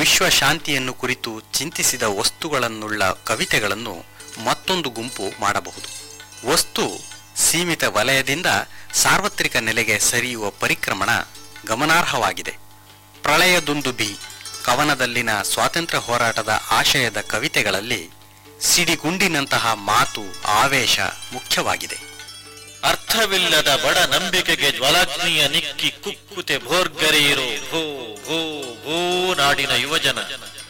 ವಿಶ್ವ ಶಾಂತಿಯನ್ನು ಕುರಿತು ಚಿಂತಿಸಿದ ವಸ್ತುಗಳನ್ನುಳ್ಳ ಕವಿತೆಗಳನ್ನು ಮತ್ತೊಂದು ಗುಂಪು ಮಾಡಬಹುದು ವಸ್ತು ಸೀಮಿತ ವಲಯದಿಂದ ಸಾರ್ವತ್ರಿಕ ನೆಲೆಗೆ ಸರಿಯುವ ಪರಿಕ್ರಮಣ ಗಮನಾರ್ಹವಾಗಿದೆ ಪ್ರಳಯದುಂದುಬಿ ಕವನದಲ್ಲಿನ ಸ್ವಾತಂತ್ರ್ಯ ಹೋರಾಟದ ಆಶಯದ ಕವಿತೆಗಳಲ್ಲಿ ಸಿಡಿಗುಂಡಿನಂತಹ ಮಾತು ಆವೇಶ ಮುಖ್ಯವಾಗಿದೆ ಅರ್ಥವಿಲ್ಲದ ಬಡ ನಂಬಿಕೆಗೆ ಜ್ವಲಾಗ್ನಿಯ ನಿಕ್ಕಿ ಕುಕ್ಕುತೆ ಭೋರ್ಗರೆಯಿರೋ ಭೂ ಭೂ ಭೂ ನಾಡಿನ ಯುವಜನ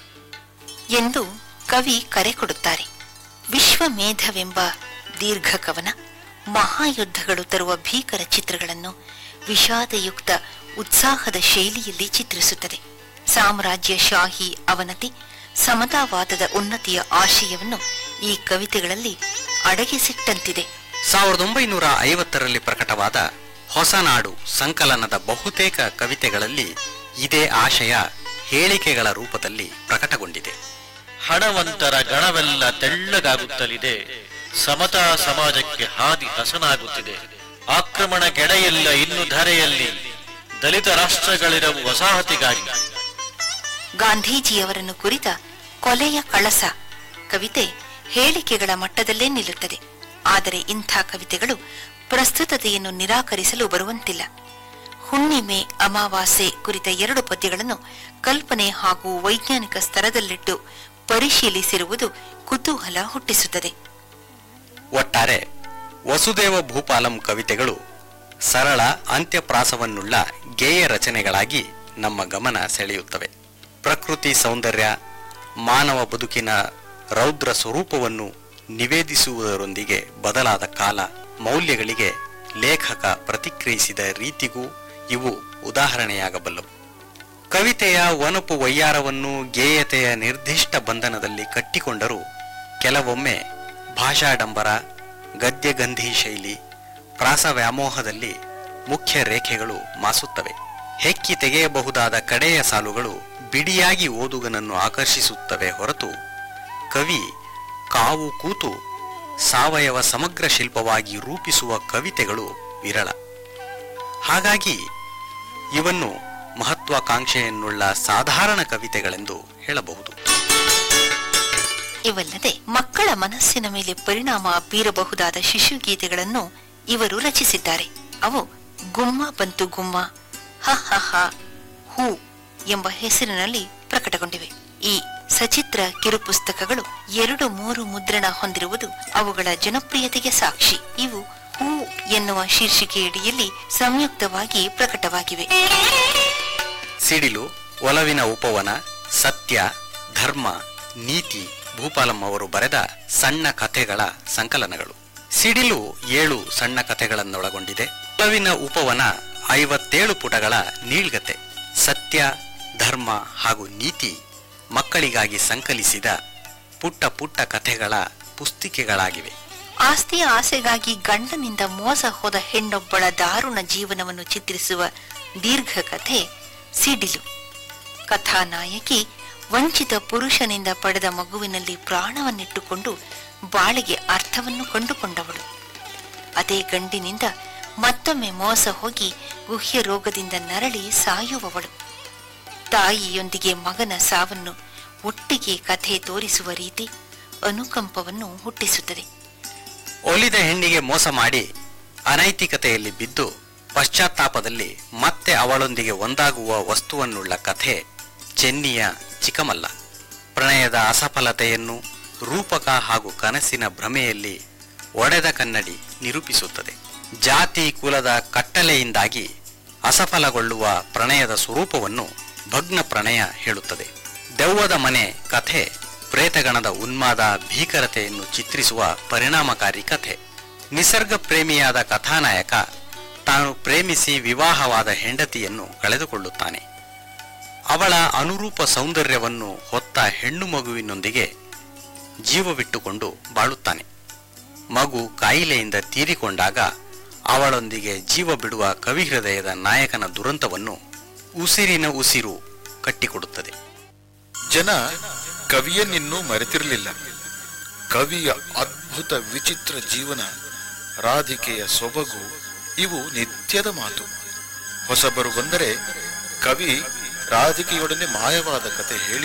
ಎಂದು ಕವಿ ಕರೆ ಕೊಡುತ್ತಾರೆ ವಿಶ್ವಮೇಧವೆಂಬ ದೀರ್ಘ ಕವನ ಮಹಾಯುದ್ಧಗಳು ತರುವ ಭೀಕರ ಚಿತ್ರಗಳನ್ನು ವಿಷಾದಯುಕ್ತ ಉತ್ಸಾಹದ ಶೈಲಿಯಲ್ಲಿ ಚಿತ್ರಿಸುತ್ತದೆ ಸಾಮ್ರಾಜ್ಯಶಾಹಿ ಅವನತಿ ಸಮತಾವಾದದ ಉನ್ನತಿಯ ಆಶಯವನ್ನು ಈ ಕವಿತೆಗಳಲ್ಲಿ ಅಡಗಿಸಿಟ್ಟಂತಿದೆ ಸಾವಿರದ ಒಂಬೈನೂರ ಐವತ್ತರಲ್ಲಿ ಪ್ರಕಟವಾದ ಹೊಸನಾಡು ಸಂಕಲನದ ಬಹುತೇಕ ಕವಿತೆಗಳಲ್ಲಿ ಇದೇ ಆಶಯ ಹೇಳಿಕೆಗಳ ರೂಪದಲ್ಲಿ ಪ್ರಕಟಗೊಂಡಿದೆ ಹಣವಂತರ ಗಣವೆಲ್ಲ ತೆಳ್ಳಗಾಗುತ್ತಲಿದೆ ಸಮತಾ ಸಮಾಜಕ್ಕೆ ಹಾದಿ ಹಸನಾಗುತ್ತಿದೆ ಆಕ್ರಮಣ ಗೆಡೆಯಿಲ್ಲ ಇನ್ನು ಧರೆಯಲ್ಲಿ ದಲಿತ ರಾಷ್ಟ್ರಗಳಿರವು ವಸಾಹತಿಗಾಗಿ ಗಾಂಧೀಜಿಯವರನ್ನು ಕುರಿತ ಕೊಲೆಯ ಕಳಸ ಕವಿತೆ ಹೇಳಿಕೆಗಳ ಮಟ್ಟದಲ್ಲೇ ನಿಲ್ಲುತ್ತದೆ ಆದರೆ ಇಂಥ ಕವಿತೆಗಳು ಪ್ರಸ್ತುತತೆಯನ್ನು ನಿರಾಕರಿಸಲು ಬರುವಂತಿಲ್ಲ ಹುಣ್ಣಿಮೆ ಅಮಾವಾಸ್ಯೆ ಕುರಿತ ಎರಡು ಪದ್ಯಗಳನ್ನು ಕಲ್ಪನೆ ಹಾಗೂ ವೈಜ್ಞಾನಿಕ ಸ್ತರದಲ್ಲಿಟ್ಟು ಪರಿಶೀಲಿಸಿರುವುದು ಕುತೂಹಲ ಹುಟ್ಟಿಸುತ್ತದೆ ಒಟ್ಟಾರೆ ವಸುದೇವ ಭೂಪಾಲಂ ಕವಿತೆಗಳು ಸರಳ ಅಂತ್ಯಪ್ರಾಸವನ್ನುಳ್ಳ ಗೇಯ ರಚನೆಗಳಾಗಿ ನಮ್ಮ ಗಮನ ಸೆಳೆಯುತ್ತವೆ ಪ್ರಕೃತಿ ಸೌಂದರ್ಯ ಮಾನವ ಬದುಕಿನ ರೌದ್ರ ಸ್ವರೂಪವನ್ನು ನಿವೇದಿಸುವುದರೊಂದಿಗೆ ಬದಲಾದ ಕಾಲ ಮೌಲ್ಯಗಳಿಗೆ ಲೇಖಕ ಪ್ರತಿಕ್ರಿಯಿಸಿದ ರೀತಿಗೂ ಇವು ಉದಾಹರಣೆಯಾಗಬಲ್ಲವು ಕವಿತೆಯ ಒನಪು ವಯ್ಯಾರವನ್ನು ಗೇಯತೆಯ ನಿರ್ದಿಷ್ಟ ಬಂಧನದಲ್ಲಿ ಕಟ್ಟಿಕೊಂಡರೂ ಕೆಲವೊಮ್ಮೆ ಭಾಷಾಡಂಬರ ಗದ್ಯಗಂಧಿ ಶೈಲಿ ಪ್ರಾಸ ವ್ಯಾಮೋಹದಲ್ಲಿ ಮುಖ್ಯ ರೇಖೆಗಳು ಮಾಸುತ್ತವೆ ಹೆಕ್ಕಿ ತೆಗೆಯಬಹುದಾದ ಕಡೆಯ ಸಾಲುಗಳು ಬಿಡಿಯಾಗಿ ಓದುಗನನ್ನು ಆಕರ್ಷಿಸುತ್ತವೆ ಹೊರತು ಕವಿ ಕಾವು ಕೂತು ಸಾವಯವ ಸಮಗ್ರ ಶಿಲ್ಪವಾಗಿ ರೂಪಿಸುವ ಕವಿತೆಗಳು ವಿರಳ ಹಾಗಾಗಿ ಇವನ್ನು ಮಹತ್ವಾಕಾಂಕ್ಷೆಯನ್ನುಳ್ಳ ಸಾಧಾರಣ ಕವಿತೆಗಳೆಂದು ಹೇಳಬಹುದು ಇವಲ್ಲದೆ ಮಕ್ಕಳ ಮನಸ್ಸಿನ ಮೇಲೆ ಪರಿಣಾಮ ಬೀರಬಹುದಾದ ಶಿಶುಗೀತೆಗಳನ್ನು ಇವರು ರಚಿಸಿದ್ದಾರೆ ಅವು ಗುಮ್ಮ ಬಂತು ಗುಮ್ಮ ಹ ಹ ಹ ಹೂ ಎಂಬ ಹೆಸರಿನಲ್ಲಿ ಪ್ರಕಟಗೊಂಡಿವೆ ಈ ಸಚಿತ್ರ ಕಿರುಪುಸ್ತಕಗಳು ಎರಡು ಮೂರು ಮುದ್ರಣ ಹೊಂದಿರುವುದು ಅವುಗಳ ಜನಪ್ರಿಯತೆಗೆ ಸಾಕ್ಷಿ ಇವು ಹೂ ಎನ್ನುವ ಶೀರ್ಷಿಕೆಯಡಿಯಲ್ಲಿ ಸಂಯುಕ್ತವಾಗಿ ಪ್ರಕಟವಾಗಿವೆ ಸಿಡಿಲು ಒಲವಿನ ಉಪವನ ಸತ್ಯ ಧರ್ಮ ನೀತಿ ಭೂಪಾಲಂ ಅವರು ಬರೆದ ಸಣ್ಣ ಕಥೆಗಳ ಸಂಕಲನಗಳು ಸಿಡಿಲು ಏಳು ಸಣ್ಣ ಕಥೆಗಳನ್ನೊಳಗೊಂಡಿದೆ ಒಲವಿನ ಉಪವನ ಐವತ್ತೇಳು ಪುಟಗಳ ನೀಳ್ಗತೆ ಸತ್ಯ ಧರ್ಮ ಹಾಗೂ ನೀತಿ ಮಕ್ಕಳಿಗಾಗಿ ಸಂಕಲಿಸಿದ ಪುಟ್ಟ ಪುಟ್ಟ ಕಥೆಗಳ ಪುಸ್ತಿಕೆಗಳಾಗಿವೆ ಆಸ್ತಿಯ ಆಸೆಗಾಗಿ ಗಂಡನಿಂದ ಮೋಸ ಹೋದ ಹೆಣ್ಣೊಬ್ಬಳ ದಾರುಣ ಜೀವನವನ್ನು ಚಿತ್ರಿಸುವ ದೀರ್ಘ ಕಥೆ ಸಿಡಿಲು ಕಥಾನಾಯಕಿ ವಂಚಿತ ಪುರುಷನಿಂದ ಪಡೆದ ಮಗುವಿನಲ್ಲಿ ಪ್ರಾಣವನ್ನಿಟ್ಟುಕೊಂಡು ಬಾಳಿಗೆ ಅರ್ಥವನ್ನು ಕಂಡುಕೊಂಡವಳು ಅದೇ ಗಂಡಿನಿಂದ ಮತ್ತೊಮ್ಮೆ ಮೋಸ ಹೋಗಿ ಗುಹ್ಯ ರೋಗದಿಂದ ನರಳಿ ಸಾಯುವವಳು ತಾಯಿಯೊಂದಿಗೆ ಮಗನ ಸಾವನ್ನು ಒಟ್ಟಿಗೆ ಕಥೆ ತೋರಿಸುವ ರೀತಿ ಅನುಕಂಪವನ್ನು ಹುಟ್ಟಿಸುತ್ತದೆ ಒಲಿದ ಹೆಣ್ಣಿಗೆ ಮೋಸ ಮಾಡಿ ಅನೈತಿಕತೆಯಲ್ಲಿ ಬಿದ್ದು ಪಶ್ಚಾತ್ತಾಪದಲ್ಲಿ ಮತ್ತೆ ಅವಳೊಂದಿಗೆ ಒಂದಾಗುವ ವಸ್ತುವನ್ನುಳ್ಳ ಕಥೆ ಚೆನ್ನಿಯ ಚಿಕ್ಕಮಲ್ಲ ಪ್ರಣಯದ ಅಸಫಲತೆಯನ್ನು ರೂಪಕ ಹಾಗೂ ಕನಸಿನ ಭ್ರಮೆಯಲ್ಲಿ ಒಡೆದ ಕನ್ನಡಿ ನಿರೂಪಿಸುತ್ತದೆ ಜಾತಿ ಕುಲದ ಕಟ್ಟಲೆಯಿಂದಾಗಿ ಅಸಫಲಗೊಳ್ಳುವ ಪ್ರಣಯದ ಸ್ವರೂಪವನ್ನು ಭಗ್ನ ಪ್ರಣಯ ಹೇಳುತ್ತದೆ ದೆವ್ವದ ಮನೆ ಕಥೆ ಪ್ರೇತಗಣದ ಉನ್ಮಾದ ಭೀಕರತೆಯನ್ನು ಚಿತ್ರಿಸುವ ಪರಿಣಾಮಕಾರಿ ಕಥೆ ನಿಸರ್ಗ ಪ್ರೇಮಿಯಾದ ಕಥಾನಾಯಕ ತಾನು ಪ್ರೇಮಿಸಿ ವಿವಾಹವಾದ ಹೆಂಡತಿಯನ್ನು ಕಳೆದುಕೊಳ್ಳುತ್ತಾನೆ ಅವಳ ಅನುರೂಪ ಸೌಂದರ್ಯವನ್ನು ಹೊತ್ತ ಹೆಣ್ಣು ಮಗುವಿನೊಂದಿಗೆ ಜೀವವಿಟ್ಟುಕೊಂಡು ಬಾಳುತ್ತಾನೆ ಮಗು ಕಾಯಿಲೆಯಿಂದ ತೀರಿಕೊಂಡಾಗ ಅವಳೊಂದಿಗೆ ಜೀವ ಬಿಡುವ ಕವಿಹೃದಯದ ನಾಯಕನ ದುರಂತವನ್ನು ಉಸಿರಿನ ಉಸಿರು ಕಟ್ಟಿಕೊಡುತ್ತದೆ ಜನ ಕವಿಯನ್ನಿನ್ನೂ ಮರೆತಿರಲಿಲ್ಲ ಕವಿಯ ಅದ್ಭುತ ವಿಚಿತ್ರ ಜೀವನ ರಾಧಿಕೆಯ ಸೊಬಗು ಇವು ನಿತ್ಯದ ಮಾತು ಹೊಸಬರು ಬಂದರೆ ಕವಿ ರಾಧಿಕೆಯೊಡನೆ ಮಾಯವಾದ ಕತೆ ಹೇಳಿ